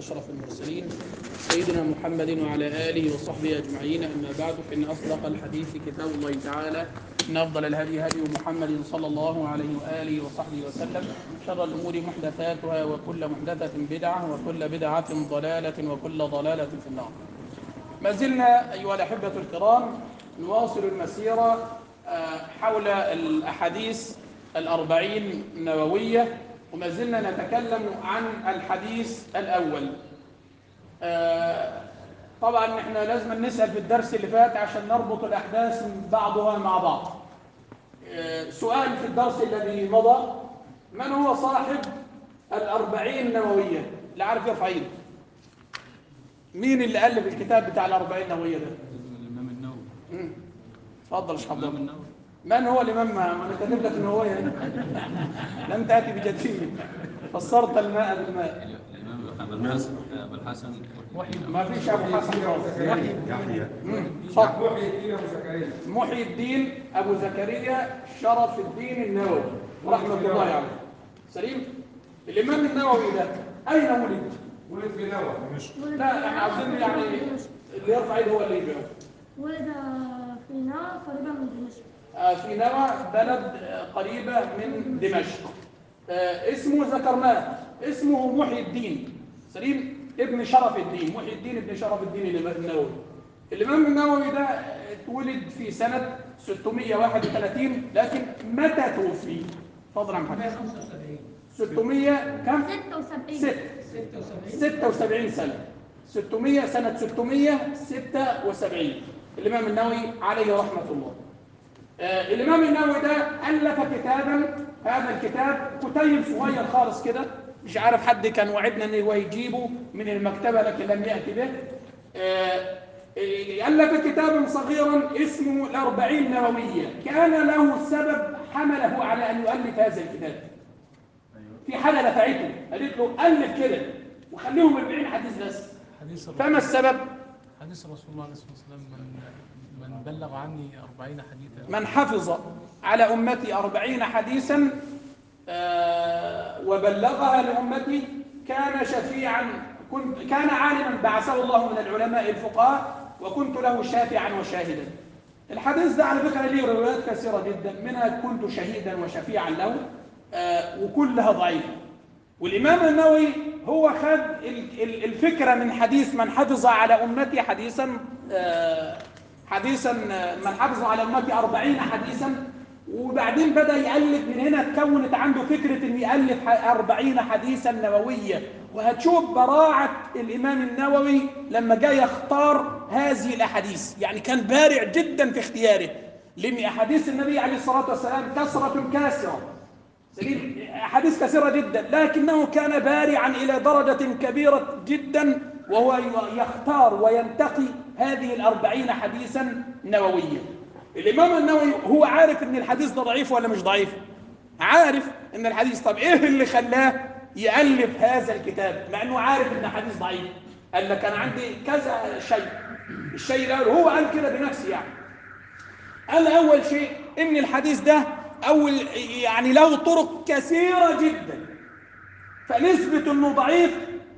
أشرف المرسلين سيدنا محمد وعلى آله وصحبه أجمعين أما بعد فإن أصدق الحديث كتاب الله تعالى إن أفضل الهدي هدي محمد صلى الله عليه وآله وصحبه وسلم شر الأمور محدثاتها وكل محدثة بدعة وكل بدعة ضلالة وكل ضلالة في النار ما زلنا أيها الأحبة الكرام نواصل المسيرة آه، حول الأحاديث الأربعين النووية وما زلنا نتكلم عن الحديث الأول آه، طبعا احنا لازم نسأل في الدرس اللي فات عشان نربط الأحداث بعضها مع بعض آه، سؤال في الدرس الذي مضى من هو صاحب الأربعين النووية اللي عارف يرفع ايده مين اللي ألف الكتاب بتاع الأربعين النووية ده الإمام النووي مم. اتفضل يا شيخ عبد الإمام الله النووي من هو الإمام ما أنا كاتب لك إن هو هنا لم تأتي بجديد فسرت الماء بالماء الإمام أبو الحسن أبو الحسن ما فيش أبو حسن خالص يحيى مم. اتفضل محي الدين ابو زكريا محي الدين أبو زكريا شرف الدين النووي رحمة الله عليه سليم الإمام النووي ده أين ولد؟ ولد في نوى لا احنا عاوزين يعني اللي يرفع ايده هو اللي يجاوب ولد في نار قريبة من دمشق آه، في نوى بلد آه، قريبة من دمشق آه، اسمه ذكرناه اسمه محي الدين سليم ابن شرف الدين محي الدين ابن شرف الدين الإمام النووي الإمام النووي ده اتولد في سنة 631 لكن متى توفي؟ اتفضل يا محمد 600 كم؟ 76 ست 76 سنة 600 سنة 676 الإمام النووي عليه رحمة الله آه الإمام النووي ده ألف كتابا هذا الكتاب كتيب صغير خالص كده مش عارف حد كان وعدنا ان هو يجيبه من المكتبة لكن لم يأتي به آه آه، ألف كتابا صغيرا اسمه الأربعين نووية كان له سبب حمله على أن يؤلف هذا الكتاب في حالة دفعته قالت له ألف كده وخليهم 40 حديث بس حديث الرسول فما السبب؟ حديث رسول الله عليه الصلاه والسلام من من بلغ عني 40 حديثا من حفظ على أمتي أربعين حديثا آه، وبلغها لأمتي كان شفيعا كنت كان عالما بعثه الله من العلماء الفقهاء وكنت له شافعا وشاهدا الحديث ده على فكرة ليه روايات كثيرة جدا منها كنت شهيدا وشفيعا له آه، وكلها ضعيفة والإمام النووي هو خد ال- ال- الفكرة من حديث من حفظ على أمتي حديثا آه، حديثا آه، من حفظ على أمتي أربعين حديثا وبعدين بدأ يألف من هنا اتكونت عنده فكرة أن يألف ح- أربعين حديثا نووية وهتشوف براعة الإمام النووي لما جاء يختار هذه الأحاديث يعني كان بارع جدا في اختياره لأن أحاديث النبي عليه الصلاة والسلام كثرة كاسرة سليم أحاديث كثيرة جدا لكنه كان بارعا إلى درجة كبيرة جدا وهو يختار وينتقي هذه الأربعين حديثا نوويا الإمام النووي هو عارف أن الحديث ده ضعيف ولا مش ضعيف عارف أن الحديث طب إيه اللي خلاه يألف هذا الكتاب مع أنه عارف أن الحديث ضعيف قال لك أنا عندي كذا شيء الشيء ده هو قال كده بنفسه يعني قال أول شيء إن الحديث ده أول يعني له طرق كثيرة جدا فنسبة إنه ضعيف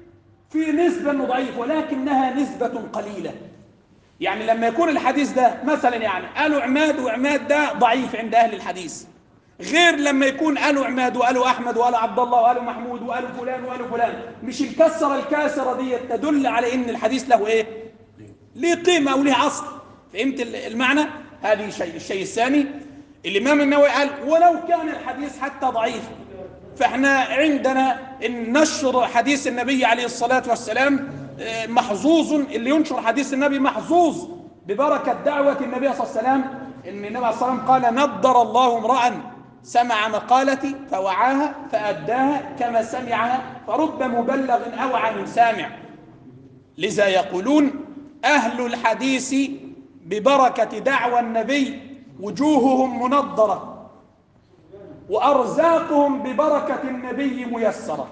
في نسبة إنه ضعيف ولكنها نسبة قليلة يعني لما يكون الحديث ده مثلا يعني قالوا عماد وعماد ده ضعيف عند أهل الحديث غير لما يكون قالوا عماد وقالوا أحمد وقالوا عبد الله وقالوا محمود وقالوا فلان وقالوا فلان مش الكسرة الكاسرة دي تدل على إن الحديث له إيه؟ ليه قيمة أو ليه أصل فهمت المعنى؟ هذه شيء الشيء الثاني الإمام النووي قال ولو كان الحديث حتى ضعيف فإحنا عندنا إن نشر حديث النبي عليه الصلاة والسلام آه، محظوظ اللي ينشر حديث النبي محظوظ ببركة دعوة النبي صلى الله عليه وسلم إن النبي عليه الصلاة والسلام قال نضر الله امرأ سمع مقالتي فوعاها فأداها كما سمعها فرب مبلغ أوعى من سامع لذا يقولون أهل الحديث ببركة دعوى النبي وجوههم منضرة وأرزاقهم ببركة النبي ميسرة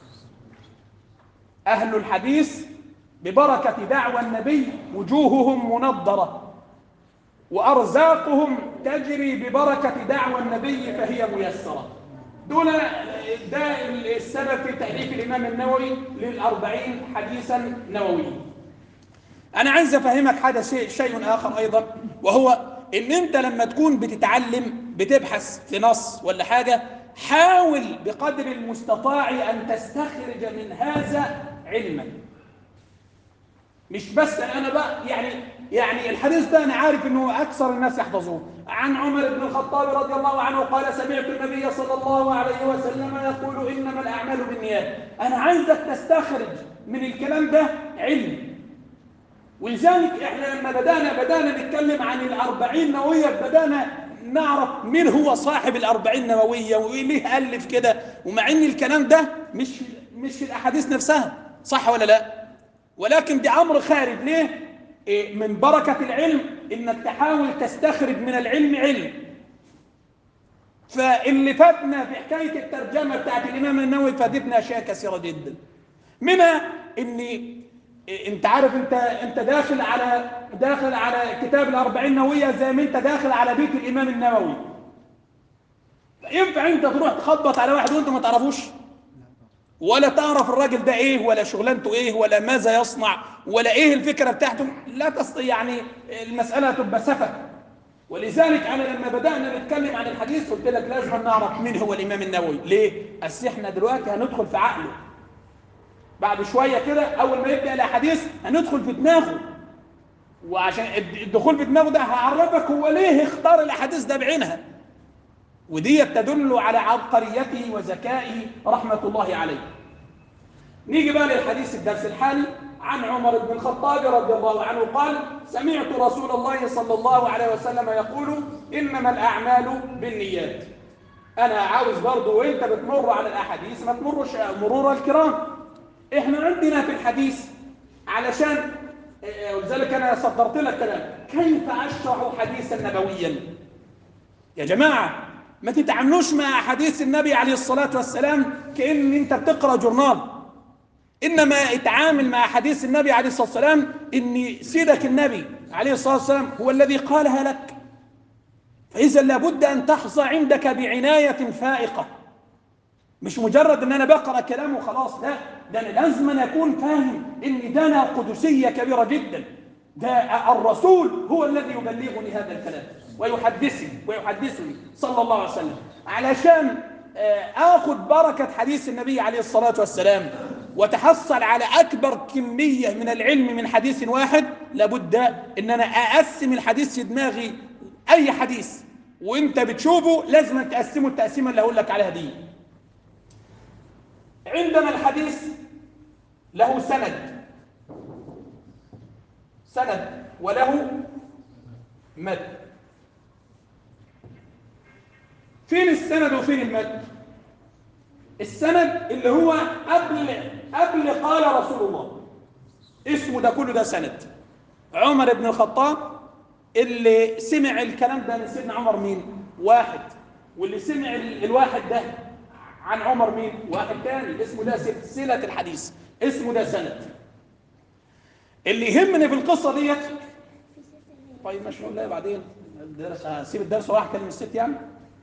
أهل الحديث ببركة دعوى النبي وجوههم منضرة وأرزاقهم تجري ببركة دعوى النبي فهي ميسرة دول ده السبب في تأليف الإمام النووي للأربعين حديثا نوويا أنا عايز أفهمك هذا شيء شيء آخر أيضا وهو إن أنت لما تكون بتتعلم بتبحث في نص ولا حاجة حاول بقدر المستطاع أن تستخرج من هذا علما مش بس انا بقى يعني يعني الحديث ده انا عارف انه اكثر الناس يحفظوه عن عمر بن الخطاب رضي الله عنه قال سمعت النبي صلى الله عليه وسلم يقول انما الاعمال بالنيات انا عايزك تستخرج من الكلام ده علم ولذلك احنا لما بدانا بدانا نتكلم عن الأربعين نوويه بدانا نعرف مين هو صاحب الأربعين نوويه وليه الف كده ومع ان الكلام ده مش مش في الاحاديث نفسها صح ولا لا ولكن دي امر خارج ليه إيه من بركه العلم انك تحاول تستخرج من العلم علم فاللي فاتنا في حكايه الترجمه بتاعت الامام النووي فاتتنا اشياء كثيره جدا منها ان إيه انت عارف انت انت داخل على داخل على كتاب الأربعين نوويه زي ما انت داخل على بيت الامام النووي ينفع انت تروح تخبط على واحد وانت ما تعرفوش ولا تعرف الراجل ده ايه ولا شغلانته ايه ولا ماذا يصنع ولا ايه الفكره بتاعته لا تستطيع يعني المساله تبقى سفه ولذلك انا لما بدانا نتكلم عن الحديث قلت لك لازم نعرف مين هو الامام النووي ليه اصل احنا دلوقتي هندخل في عقله بعد شويه كده اول ما يبدا الاحاديث هندخل في دماغه وعشان الدخول في دماغه ده هعرفك هو ليه اختار الاحاديث ده بعينها ودي تدل على عبقريته وذكائه رحمة الله عليه نيجي بقى للحديث الدرس الحالي عن عمر بن الخطاب رضي الله عنه قال سمعت رسول الله صلى الله عليه وسلم يقول إنما الأعمال بالنيات أنا عاوز برضو وإنت بتمر على الأحاديث ما تمرش مرور الكرام إحنا عندنا في الحديث علشان ولذلك أنا صدرت لك كلام كيف أشرح حديثا نبويا يا جماعة ما تتعاملوش مع حديث النبي عليه الصلاة والسلام كأن انت بتقرأ جورنال إنما اتعامل مع حديث النبي عليه الصلاة والسلام إن سيدك النبي عليه الصلاة والسلام هو الذي قالها لك فإذا لابد أن تحظى عندك بعناية فائقة مش مجرد ان انا بقرا كلام وخلاص لا ده انا لازم أن اكون فاهم ان ده أنا قدسيه كبيره جدا ده الرسول هو الذي يبلغني هذا الكلام ويحدثني ويحدثني صلى الله عليه وسلم علشان اخذ بركه حديث النبي عليه الصلاه والسلام وتحصل على اكبر كميه من العلم من حديث واحد لابد ان انا اقسم الحديث في دماغي اي حديث وانت بتشوفه لازم تقسمه التقسيمه اللي هقول لك عليها دي عندنا الحديث له سند سند وله متن فين السند وفين المتن السند اللي هو قبل قبل قال رسول الله اسمه ده كله ده سند عمر بن الخطاب اللي سمع الكلام ده من سيدنا عمر مين واحد واللي سمع الواحد ده عن عمر مين واحد تاني اسمه ده سلسلة الحديث اسمه ده سند اللي يهمني في القصة ديت طيب ماشي والله بعدين الدرس هسيب الدرس واروح اكلم الست يعني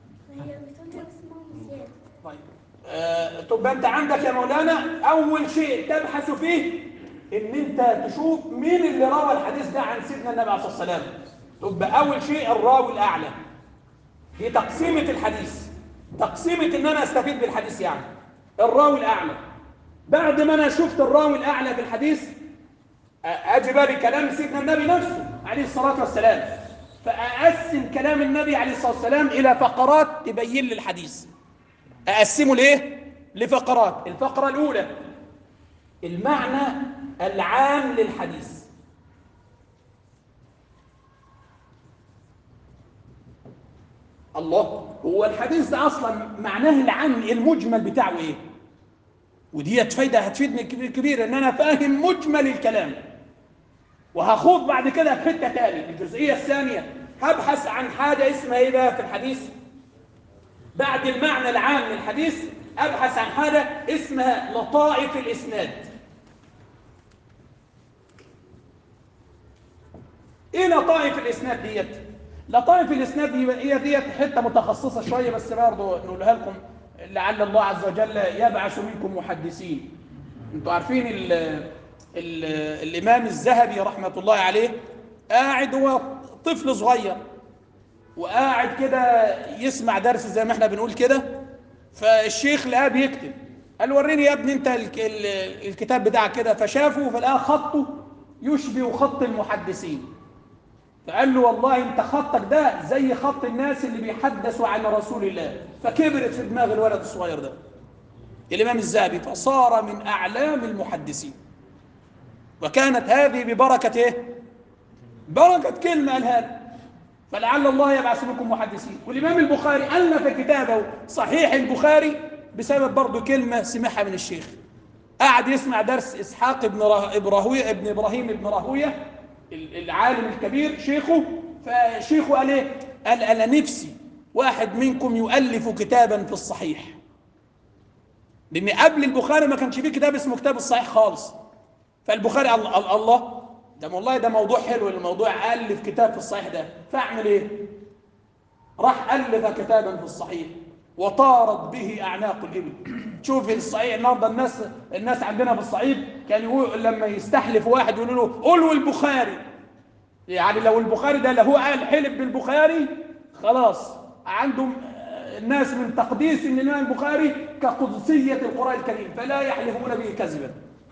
طيب آه طب انت عندك يا مولانا اول شيء تبحث فيه ان انت تشوف مين اللي روى الحديث ده عن سيدنا النبي عليه الصلاه والسلام طب اول شيء الراوي الاعلى في تقسيمه الحديث تقسيمه ان انا استفيد بالحديث يعني الراوي الاعلى بعد ما انا شفت الراوي الاعلى في الحديث اجي بقى بكلام سيدنا النبي نفسه عليه الصلاه والسلام فاقسم كلام النبي عليه الصلاه والسلام الى فقرات تبين لي الحديث اقسمه لايه لفقرات الفقره الاولى المعنى العام للحديث الله هو الحديث ده اصلا معناه العام المجمل بتاعه ايه ودي فايده هتفيدني كبير كبير ان انا فاهم مجمل الكلام وهخوض بعد كده في حته ثانيه الجزئيه الثانيه هبحث عن حاجه اسمها ايه بقى في الحديث بعد المعنى العام للحديث ابحث عن حاجه اسمها لطائف الاسناد ايه لطائف الاسناد ديت لطائف الاسناد هي ديت حته متخصصه شويه بس برضه نقولها لكم لعل الله عز وجل يبعث منكم محدثين انتوا عارفين ال ال الامام الذهبي رحمه الله عليه قاعد هو طفل صغير وقاعد كده يسمع درس زي ما احنا بنقول كده فالشيخ لقاه بيكتب قال وريني يا ابني انت الك- ال- الكتاب بتاعك كده فشافه فلقاه خطه يشبه خط المحدثين فقال له والله انت خطك ده زي خط الناس اللي بيحدثوا عن رسول الله فكبرت في دماغ الولد الصغير ده الامام الذهبي فصار من اعلام المحدثين وكانت هذه ببركه ايه بركه كلمه قالها له. فلعل الله يبعث بكم محدثين والامام البخاري الف كتابه صحيح البخاري بسبب برضه كلمه سمعها من الشيخ قعد يسمع درس اسحاق ابن ره- ابراهويه ابن ابراهيم ابن راهويه ال- العالم الكبير شيخه فشيخه قال ايه قال انا نفسي واحد منكم يؤلف كتابا في الصحيح لان قبل البخاري ما كانش فيه كتاب اسمه كتاب الصحيح خالص فالبخاري قال قال الله ده والله ده موضوع حلو الموضوع الف كتاب في الصحيح ده فاعمل ايه راح الف كتابا في الصحيح وطارت به اعناق الابل شوف الصحيح النهارده الناس الناس عندنا في الصعيد كان يقول لما يستحلف واحد يقول له قولوا البخاري يعني لو البخاري ده لو هو قال حلف بالبخاري خلاص عندهم آه، الناس من تقديس ان الامام البخاري كقدسيه القران الكريم فلا يحلفون به كذبا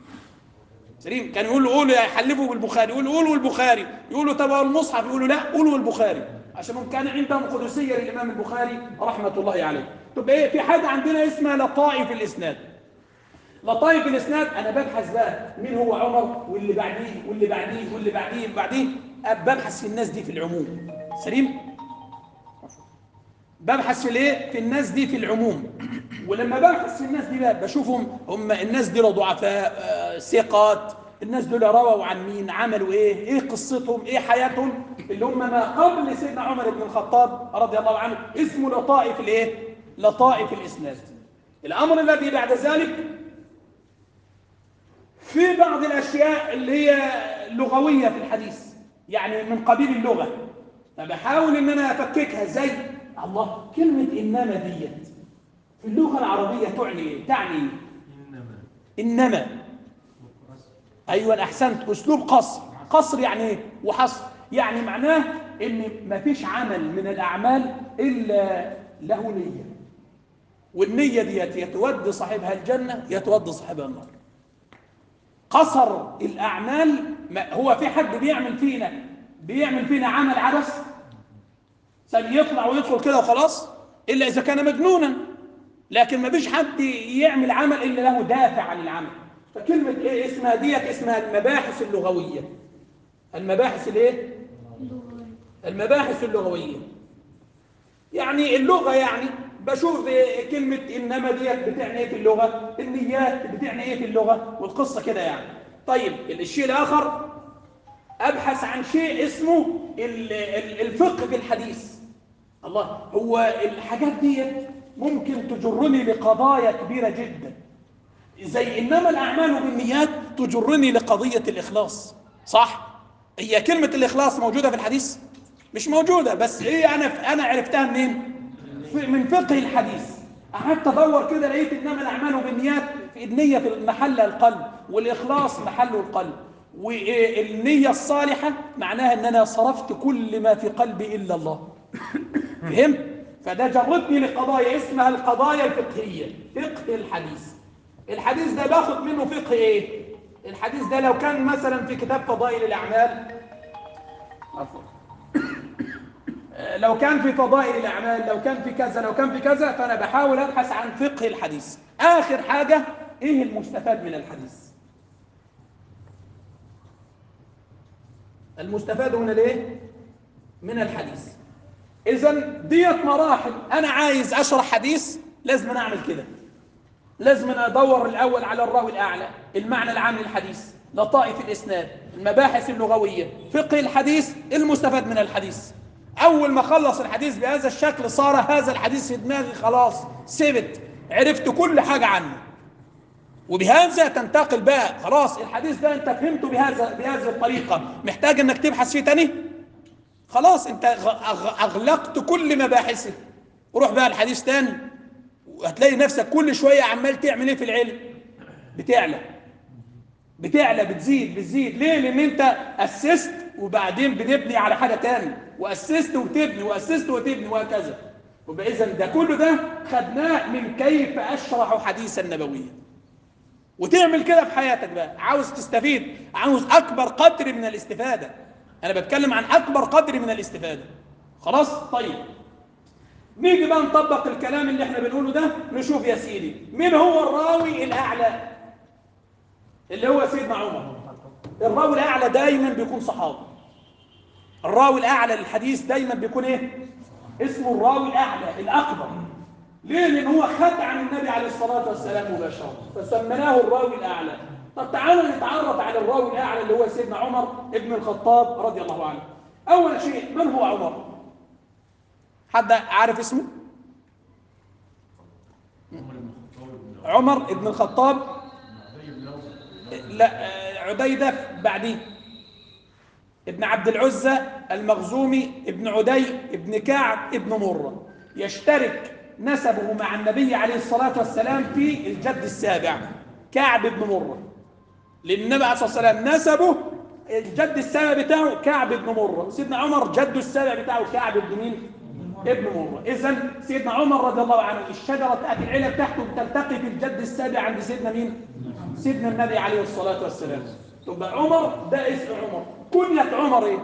سليم كان يقول له قولوا يحلفوا بالبخاري يقولوا قولوا البخاري يقولوا طب المصحف يقولوا لا قولوا البخاري عشان هم كان عندهم قدسيه للامام البخاري رحمه الله عليه طب ايه في حاجه عندنا اسمها لطائف الاسناد لطائف الاسناد انا ببحث بقى مين هو عمر واللي بعديه واللي بعديه واللي بعديه واللي بعديه أب- ببحث في الناس دي في العموم سليم ببحث في الايه في الناس دي في العموم ولما ببحث في الناس دي بقى بشوفهم هم الناس دي ضعفاء آه، ثقات الناس دول رووا عن مين عملوا ايه ايه قصتهم ايه حياتهم اللي هم ما قبل سيدنا عمر بن الخطاب رضي الله عنه اسمه لطائف الايه لطائف الاسناد الامر الذي بعد ذلك في بعض الاشياء اللي هي لغويه في الحديث يعني من قبيل اللغه فبحاول ان انا افككها زي الله كلمه انما ديت في اللغه العربيه تعني ايه تعني ايه انما ايوه احسنت اسلوب قصر قصر يعني ايه وحصر يعني معناه ان مفيش عمل من الاعمال الا له نيه والنيه ديت يتودي صاحبها الجنه يتودي صاحبها النار قصر الاعمال ما هو في حد بيعمل فينا بيعمل فينا عمل عبث سن يطلع ويدخل كده وخلاص الا اذا كان مجنونا لكن ما فيش حد يعمل عمل الا له دافع عن العمل فكلمه ايه اسمها ديت اسمها المباحث اللغويه المباحث الايه المباحث اللغويه يعني اللغه يعني بشوف إيه كلمه انما ديت بتعني ايه في اللغه النيات بتعني ايه في اللغه والقصه كده يعني طيب الشيء الاخر ابحث عن شيء اسمه ال- ال- الفقه في الحديث الله هو الحاجات دي ممكن تجرني لقضايا كبيره جدا زي انما الاعمال بالنيات تجرني لقضيه الاخلاص صح هي كلمه الاخلاص موجوده في الحديث مش موجوده بس ايه انا انا عرفتها منين في- من فقه الحديث قعدت ادور كده لقيت انما الاعمال بالنيات في النيه في محل القلب والاخلاص محله القلب والنيه الصالحه معناها ان انا صرفت كل ما في قلبي الا الله فهمت فده جرتني لقضايا اسمها القضايا الفقهيه فقه الحديث الحديث ده باخد منه فقه ايه الحديث ده لو كان مثلا في كتاب فضائل الاعمال عفوا لو كان في فضائل الأعمال لو كان في كذا لو كان في كذا فأنا بحاول أبحث عن فقه الحديث آخر حاجة إيه المستفاد من الحديث المستفاد من الإيه من الحديث إذا ديت مراحل أنا عايز أشرح حديث لازم أنا أعمل كده لازم أنا أدور الأول على الراوي الأعلى المعنى العام للحديث لطائف الإسناد المباحث اللغوية فقه الحديث المستفاد من الحديث أول ما خلص الحديث بهذا الشكل صار هذا الحديث في دماغي خلاص ثبت عرفت كل حاجة عنه وبهذا تنتقل بقى خلاص الحديث ده انت فهمته بهذا بهذه الطريقة محتاج انك تبحث فيه تاني خلاص انت غ- أغ- اغلقت كل مباحثه روح بقى الحديث تاني وهتلاقي نفسك كل شويه عمال تعمل ايه في العلم بتعلى بتعلى بتزيد بتزيد ليه لان انت اسست وبعدين بنبني على حاجه تاني واسست وتبني واسست وتبني وهكذا يبقى اذا ده كله ده خدناه من كيف اشرح حديثا نبويا وتعمل كده في حياتك بقى عاوز تستفيد عاوز اكبر قدر من الاستفاده انا بتكلم عن اكبر قدر من الاستفاده خلاص طيب نيجي بقى نطبق الكلام اللي احنا بنقوله ده نشوف يا سيدي مين هو الراوي الاعلى اللي هو سيدنا عمر الراوي الاعلى دايما بيكون صحابي الراوي الاعلى للحديث دايما بيكون ايه اسمه الراوي الاعلى الاكبر ليه لان هو خد عن النبي عليه الصلاه والسلام مباشره فسميناه الراوي الاعلى طب تعالوا نتعرف على الراوي الاعلى اللي هو سيدنا عمر ابن الخطاب رضي الله عنه اول شيء من هو عمر حد عارف اسمه عمر ابن الخطاب لا آه، عبيدة بعديه ابن عبد العزة المخزومي ابن عدي ابن كعب ابن مرة يشترك نسبه مع النبي عليه الصلاة والسلام في الجد السابع كعب ابن مرة لأن النبي عليه الصلاة والسلام نسبه الجد السابع بتاعه كعب ابن مرة سيدنا عمر جده السابع بتاعه كعب ابن مين؟ ابن مرة إذا سيدنا عمر رضي الله عنه الشجرة بتاعت العيلة بتاعته بتلتقي في الجد السابع عند سيدنا مين؟ سيدنا النبي عليه الصلاة والسلام تبقى عمر ده اسم عمر كنية عمر ايه؟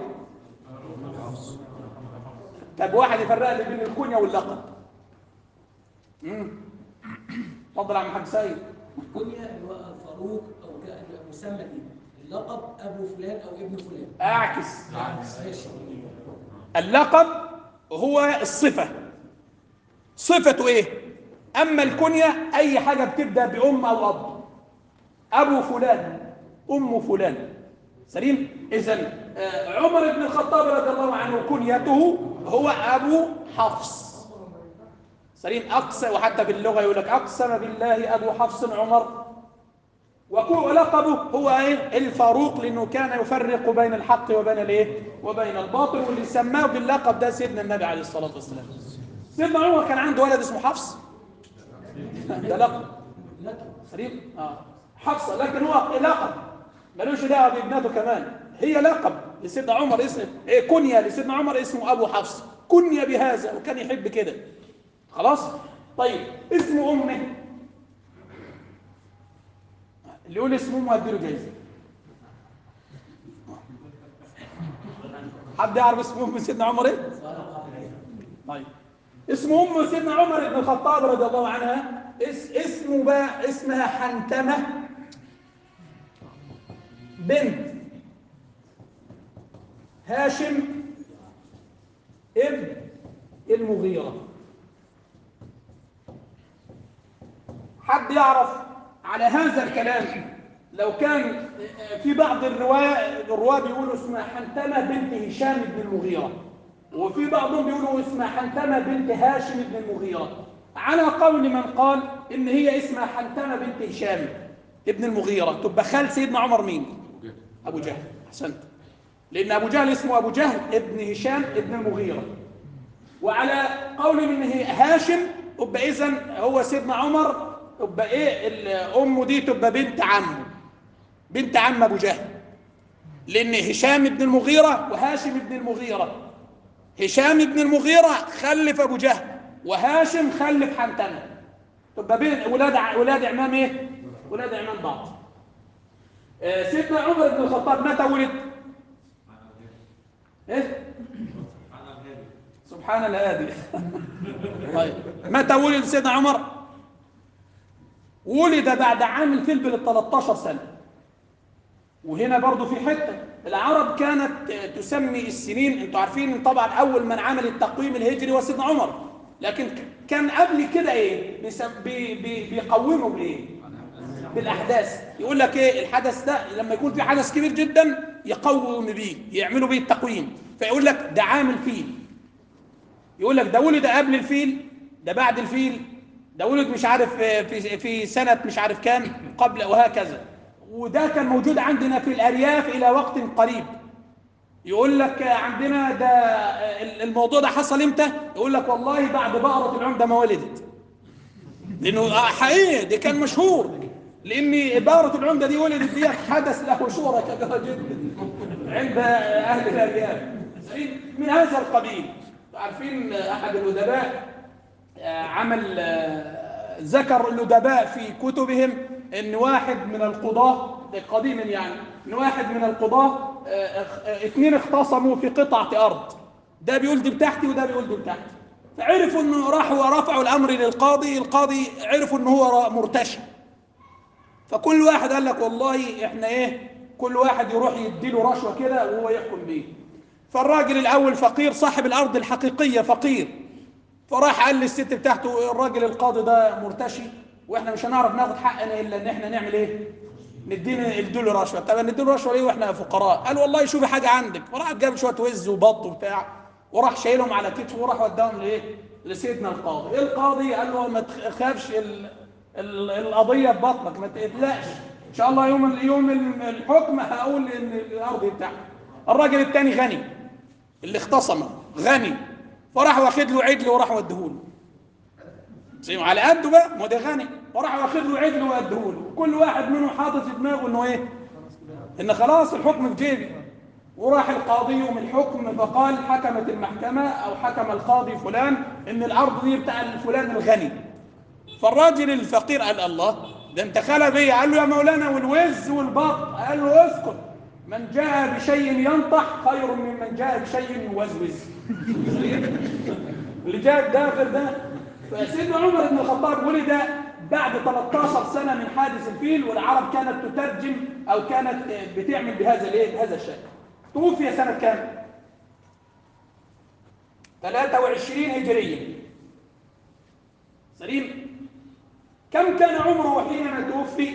طب واحد يفرق لي بين الكنية واللقب امم اتفضل يا عم حاج سيد الكنية اللي هو الفاروق او ك- مسمى دي اللقب ابو فلان او ابن فلان اعكس ماشي اللقب هو الصفة صفته ايه اما الكنية اي حاجة بتبدأ بام او اب ابو فلان ام فلان سليم اذا آه، عمر بن الخطاب رضي الله عنه كنيته هو ابو حفص سليم اقسم وحتى في اللغة يقول لك اقسم بالله ابو حفص عمر وكو- ولقبه هو ايه الفاروق لانه كان يفرق بين الحق وبين الايه وبين الباطل واللي سماه باللقب ده سيدنا النبي عليه الصلاه والسلام سيدنا عمر كان عنده ولد اسمه حفص ده لقب سليم اه حفصه لكن هو لقب ملوش دعوه بابنته كمان هي لقب لسيدنا عمر اسم إيه كنيه لسيدنا عمر اسمه ابو حفص كنيه بهذا وكان يحب كده خلاص طيب اسم امه اللي يقول اسمه امه هديله جايزه حد يعرف اسم ام سيدنا عمر ايه طيب اسم ام سيدنا عمر بن الخطاب رضي الله عنها اس اسمه بقى اسمها حنتمه بنت هاشم ابن المغيره حد يعرف على هذا الكلام لو كان في بعض الرواية الرواة بيقولوا اسمها حنتمة بنت هشام بن المغيرة وفي بعضهم بيقولوا اسمها حنتمة بنت هاشم بن المغيرة على قول من قال ان هي اسمها حنتمة بنت هشام ابن المغيرة تبقى خال سيدنا عمر مين ابو جهل احسنت لان ابو جهل اسمه ابو جهل ابن هشام ابن المغيرة وعلى قول ان هي هاشم يبقى اذا هو سيدنا عمر يبقى ايه ال- امه دي تبقى بنت عمه بنت عم ابو جهل لان هشام بن المغيره وهاشم بن المغيره هشام بن المغيره خلف ابو جهل وهاشم خلف حنتمه تبقى بين ولاد ع- ولاد عمام ايه ولاد عمام بعض آه، سيدنا عمر بن الخطاب متى ولد ايه سبحان الهادي طيب متى ولد سيدنا عمر ولد بعد عام الفيل بال 13 سنه وهنا برضو في حته العرب كانت تسمي السنين انتوا عارفين طبعا اول من عمل التقويم الهجري هو سيدنا عمر لكن ك- كان قبل كده ايه بيسم- بي بي بيقوموا بايه بالاحداث يقول لك ايه الحدث ده لما يكون في حدث كبير جدا يقوم بيه يعملوا بيه التقويم فيقول لك ده عام الفيل يقول لك ده ولد قبل الفيل ده بعد الفيل ده ولد مش عارف آه، في في سنة مش عارف كام قبل وهكذا وده كان موجود عندنا في الأرياف إلى وقت قريب يقول لك آه، عندنا ده آه، الموضوع ده حصل امتى يقول لك والله بعد بقرة العمدة ما ولدت لانه حقيقي ده كان مشهور لان عباره العمده دي ولدت دي حدث له شهره كبيره جدا عند اهل الارياف من هذا القبيل عارفين احد الادباء آه، عمل آه، ذكر الادباء في كتبهم ان واحد من القضاه ده قديما يعني ان واحد من القضاه آه، اخ- آه، اتنين اختصموا في قطعه ارض ده بيقول دي بتاعتي وده بيقول دي بتاعتي فعرفوا انه راحوا ورفعوا الامر للقاضي القاضي عرفوا ان هو را- مرتشي فكل واحد قال لك والله احنا ايه كل واحد يروح يديله رشوه كده وهو يحكم بيه فالراجل الاول فقير صاحب الارض الحقيقيه فقير فراح قال للست بتاعته الراجل القاضي ده مرتشي واحنا مش هنعرف ناخد حقنا الا ان احنا نعمل ايه ندينا نديله رشوه طب نديله رشوه ليه واحنا فقراء قال والله شوفي حاجه عندك فراح جاب شويه وز وبط وبتاع وراح شايلهم على كتفه وراح وداهم لايه لسيدنا القاضي القاضي قال له ما تخافش ال... ال... القضيه في بطنك ما تقلقش ان شاء الله يوم يوم الحكم هقول ان الارض بتاعتك الراجل الثاني غني اللي اختصمه غني فراح واخد له عجل وراح وديهوله زي ما على قده بقى ما ده غني وراح واخد له عجل واديهوله كل واحد منهم حاطط في دماغه انه ايه ان خلاص الحكم في جيبي وراح القاضي من الحكم فقال حكمت المحكمة او حكم القاضي فلان ان الارض دي بتاع الفلان الغني فالراجل الفقير قال الله ده انت خلى بيا قال له يا مولانا والوز والبط قال له اسكت من جاء بشيء ينطح خير من من جاء بشيء يوزوز اللي جاء ده غير ده فسيدنا عمر بن الخطاب ولد بعد 13 سنة من حادث الفيل والعرب كانت تترجم أو كانت بتعمل بهذا الايه بهذا الشكل توفي سنة كام 23 هجرية سليم كم كان عمره حينما توفي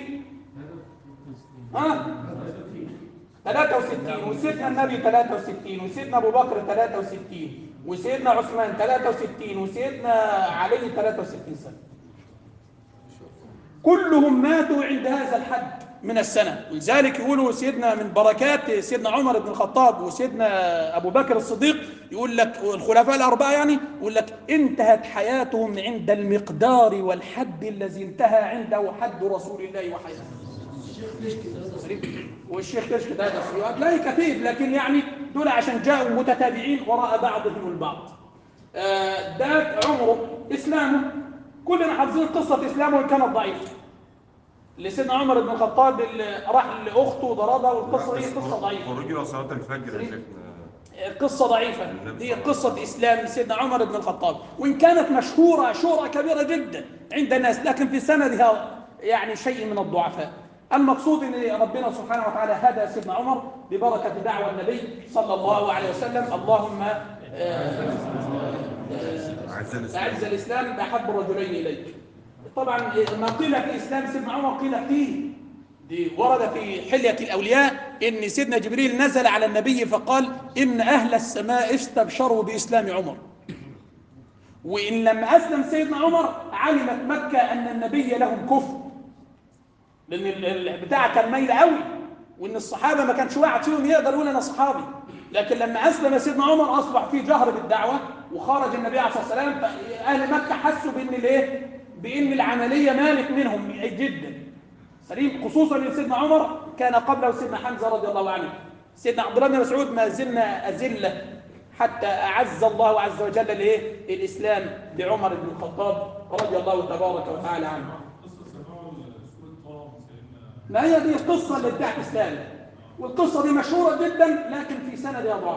ها 63 وسيدنا النبي 63 وسيدنا ابو بكر 63 وسيدنا عثمان 63 وسيدنا علي 63 سنه كلهم ماتوا عند هذا الحد من السنه ولذلك يقولوا سيدنا من بركات سيدنا عمر بن الخطاب وسيدنا ابو بكر الصديق يقول لك الخلفاء الاربعه يعني يقول لك انتهت حياتهم عند المقدار والحد الذي انتهى عنده حد رسول الله وحياته والشيخ كشك ده تصريحات لا كثير لكن يعني دول عشان جاءوا متتابعين وراء بعضهم البعض آه، ده عمره اسلامه كلنا حافظين قصه اسلامه وان كانت ضعيفه اللي سيدنا عمر بن الخطاب اللي راح لاخته وضربها والقصه دي قصه ضعيفه خروجي وصلاه الفجر يا شيخنا قصة ضعيفة دي قصة إسلام سيدنا عمر بن الخطاب وإن كانت مشهورة شهرة كبيرة جدا عند الناس لكن في سندها يعني شيء من الضعفاء المقصود ان ربنا سبحانه وتعالى هدى سيدنا عمر ببركه دعوى النبي صلى الله عليه وسلم اللهم آه، آه، أعز الإسلام. اعز الاسلام باحب الرجلين اليك طبعا ما قيل في اسلام سيدنا عمر قيل فيه دي ورد في حليه الاولياء ان سيدنا جبريل نزل على النبي فقال ان اهل السماء استبشروا باسلام عمر وان لما اسلم سيدنا عمر علمت مكه ان النبي لهم كفر لان ال- ال- البتاع كان ميل قوي وان الصحابه ما كانش واحد فيهم يقدر يقول انا صحابي لكن لما اسلم سيدنا عمر اصبح في جهر بالدعوه وخرج النبي عليه الصلاه والسلام فاهل مكه حسوا بان الايه بان العمليه مالت منهم جدا سليم خصوصا ان سيدنا عمر كان قبله سيدنا حمزه رضي الله عنه سيدنا عبد الله بن مسعود ما زلنا اذله حتى اعز الله عز وجل الايه الاسلام بعمر بن الخطاب رضي الله تبارك وتعالى عنه ما هي دي القصة اللي بتاعت إسلام والقصة دي مشهورة جدا لكن في سندها ضعف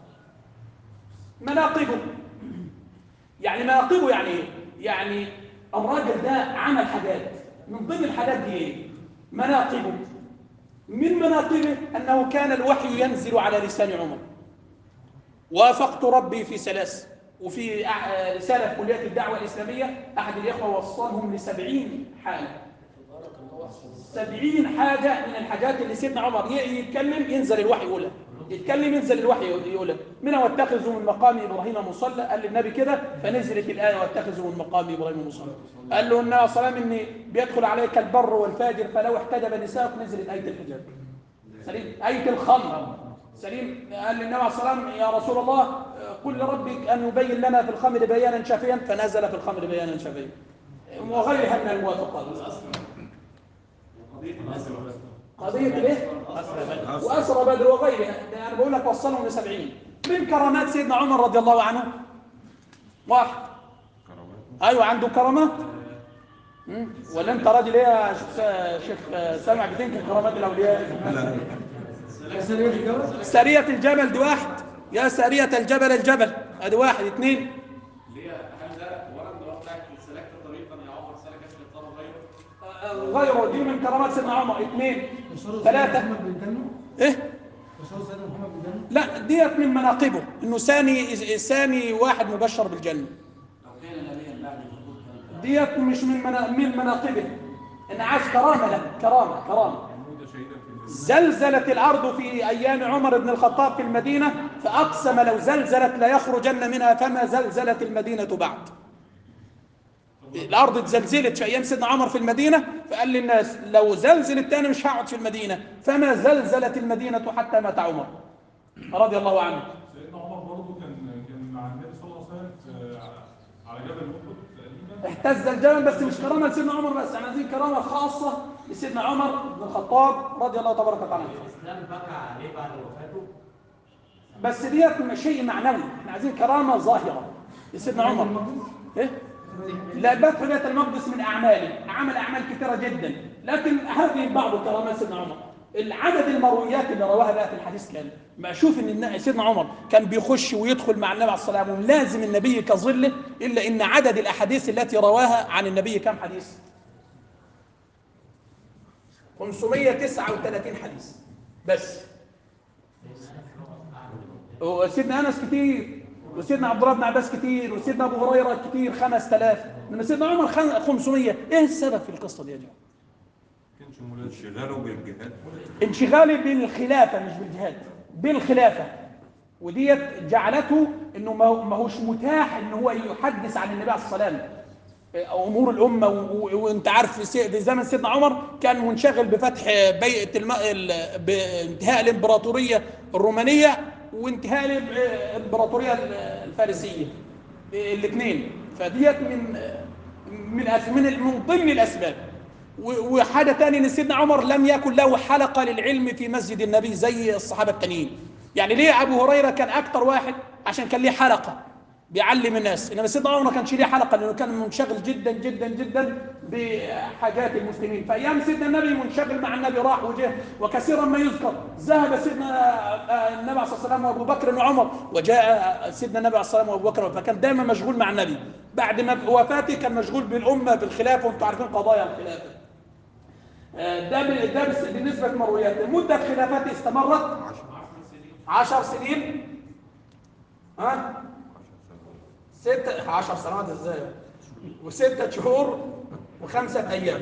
مناقبه يعني مناقبه يعني ايه؟ يعني الراجل ده عمل حاجات من ضمن الحاجات دي ايه؟ مناقبه من مناقبه أنه كان الوحي ينزل على لسان عمر وافقت ربي في ثلاث وفي أع- رسالة في كلية الدعوة الإسلامية أحد الإخوة وصلهم لسبعين حالة سبعين حاجة من الحاجات اللي سيدنا عمر ي- يتكلم ينزل الوحي يقولها يتكلم ينزل الوحي يقولها منها واتخذوا من مقام إبراهيم مصلى قال للنبي كده فنزلت الآية واتخذوا من مقام إبراهيم مصلى قال له النبي صلى الله عليه وسلم إن بيدخل عليك البر والفاجر فلو احتجب نساءك نزلت آية الحجاب سليم آية الخمر سليم قال للنبي عليه الصلاة والسلام يا رسول الله قل لربك أن يبين لنا في الخمر بيانا شافيا فنزل في الخمر بيانا شافيا وغيرها من الموافقات قضية الايه؟ وأسرى بدر وغيرها ده أنا بقول لك وصلهم لسبعين من كرامات سيدنا عمر رضي الله عنه واحد كرامات أيوة عنده كرامات مم. ولا أنت راجل إيه يا شيخ سا- شيخ آه، سامع بتنكر كرامات الأولياء سرية الجبل دي واحد يا سرية الجبل الجبل ادي واحد اثنين ليه هل ده ورد وقتك سلكت طريقا يا عمر سلكت في الطرف غيره؟ غيره دي من كرامات سيدنا عمر اثنين ثلاثة ايه لا ديت من مناقبه انه ثاني ثاني واحد مبشر بالجنة لو كان نبيا بعد الخطوط كان ديت مش من منا... من مناقبه ان عاش كرامة لا كرامة كرامة محمود شهيدا في زلزلت الأرض في أيام عمر بن الخطاب في المدينة فأقسم لو زلزلت ليخرجن منها فما زلزلت المدينة بعد الأرض اتزلزلت في أيام سيدنا عمر في المدينة فقال للناس لو زلزلت تاني مش هقعد في المدينة فما زلزلت المدينة حتى مات عمر رضي الله عنه سيدنا عمر برضه كان كان مع النبي صلى الله عليه وسلم آه، على جبل احد تقريبا اهتز الجبل بس مش كرامة لسيدنا عمر بس احنا عايزين كرامة خاصة لسيدنا عمر بن الخطاب رضي الله تبارك وتعالى عنه الإسلام بكى عليه بعد وفاته بس ديت شيء معنوي احنا عايزين كرامه ظاهره لسيدنا عمر ايه لا فتح بيت المقدس من اعماله عمل اعمال كثيره جدا لكن هذه بعض كرامات سيدنا عمر العدد المرويات اللي رواها بقى في الحديث كان ما اشوف ان النا- سيدنا عمر كان بيخش ويدخل مع النبي عليه الصلاه والسلام ولازم النبي كظله الا ان عدد الاحاديث التي رواها عن النبي كم حديث 539 حديث بس وسيدنا انس كتير وسيدنا عبد الله بن عباس كتير وسيدنا ابو هريره كتير 5000 انما سيدنا عمر خم- 500 ايه السبب في القصه دي يا جماعه؟ كانش مولانا انشغاله بالجهاد انشغالي بالخلافه مش بالجهاد بالخلافه وديت جعلته انه ما هو- ما هوش متاح ان هو يحدث عن النبي عليه الصلاه والسلام امور الامه و- و- وانت عارف في سي- في زمن سيدنا عمر كان منشغل بفتح بيئه الم... ال- بانتهاء الامبراطوريه الرومانيه وانتهاء الامبراطوريه الفارسيه الاثنين فديت من من أس- من من ضمن الاسباب و- وحاجه ثانيه ان سيدنا عمر لم يكن له حلقه للعلم في مسجد النبي زي الصحابه التانيين يعني ليه ابو هريره كان اكتر واحد عشان كان ليه حلقه بيعلم الناس انما سيدنا عمر ما كانش ليه حلقه لانه كان منشغل جدا جدا جدا بحاجات المسلمين فايام سيدنا النبي منشغل مع النبي راح وجه وكثيرا ما يذكر ذهب سيدنا آه، النبي عليه الصلاه والسلام وابو بكر وعمر وجاء سيدنا النبي عليه الصلاه والسلام وابو بكر فكان دائما مشغول مع النبي بعد ما وفاته كان مشغول بالامه بالخلافه وانتم عارفين قضايا الخلافه آه، ده بال- ده بس- بالنسبه للمرويات مده خلافته استمرت عشر سنين ها ستة عشر سنوات ازاي وستة شهور وخمسة أيام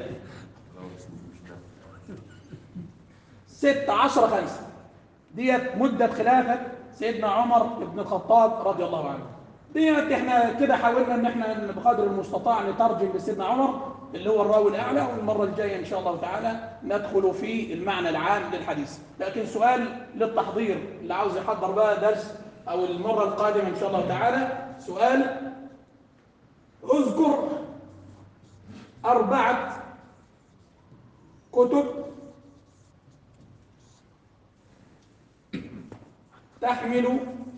ستة عشر خمسة ديت مدة خلافة سيدنا عمر بن الخطاب رضي الله عنه ديت احنا كده حاولنا ان احنا بقدر المستطاع نترجم لسيدنا عمر اللي هو الراوي الاعلى والمره الجايه ان شاء الله تعالى ندخل في المعنى العام للحديث لكن سؤال للتحضير اللي عاوز يحضر بقى درس او المره القادمه ان شاء الله تعالى سؤال اذكر اربعه كتب تحمل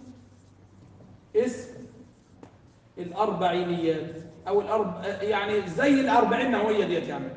اسم الأربعينيات أو الأرب... يعني زي الأربعين نووية ديت يعني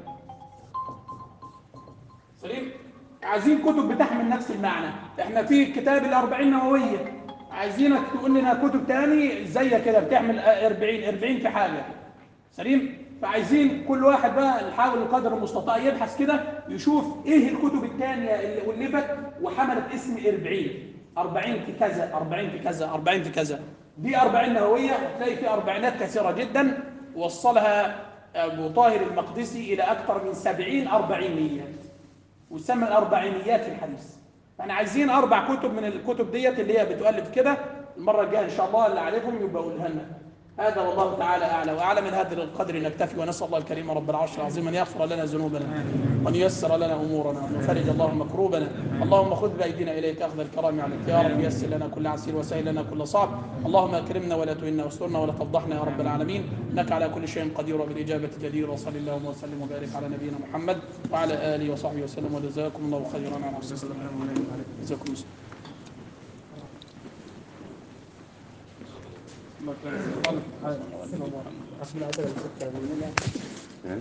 سليم عايزين كتب بتحمل نفس المعنى احنا في كتاب الأربعين نووية عايزينك تقول لنا كتب تاني زي كده بتعمل 40 40 في حاجة سليم فعايزين كل واحد بقى نحاول بقدر المستطاع يبحث كده يشوف ايه الكتب الثانيه اللي الفت وحملت اسم 40 40 في كذا 40 في كذا 40 في كذا دي 40 نوويه هتلاقي في اربعينات كثيره جدا وصلها ابو طاهر المقدسي الى اكثر من 70 اربعينيات وسمى الاربعينيات في الحديث فاحنا عايزين اربع كتب من الكتب ديت اللي هي بتؤلف كده المره الجايه ان شاء الله اللي عارفهم يبقى قولها لنا هذا والله تعالى أعلى وأعلى من هذا القدر نكتفي ونسأل الله الكريم رب العرش العظيم أن يغفر لنا ذنوبنا وأن ييسر لنا أمورنا وأن يفرج اللهم كروبنا اللهم خذ بأيدينا إليك أخذ الكرام عليك يا رب يسر لنا كل عسير وسهل لنا كل صعب اللهم أكرمنا ولا تهنا واسترنا ولا تفضحنا يا رب العالمين إنك على كل شيء قدير وبالإجابة جدير وصل اللهم وسلم وبارك على نبينا محمد وعلى آله وصحبه وسلم وجزاكم الله خيرا على حسن جزاكم الله خيرا.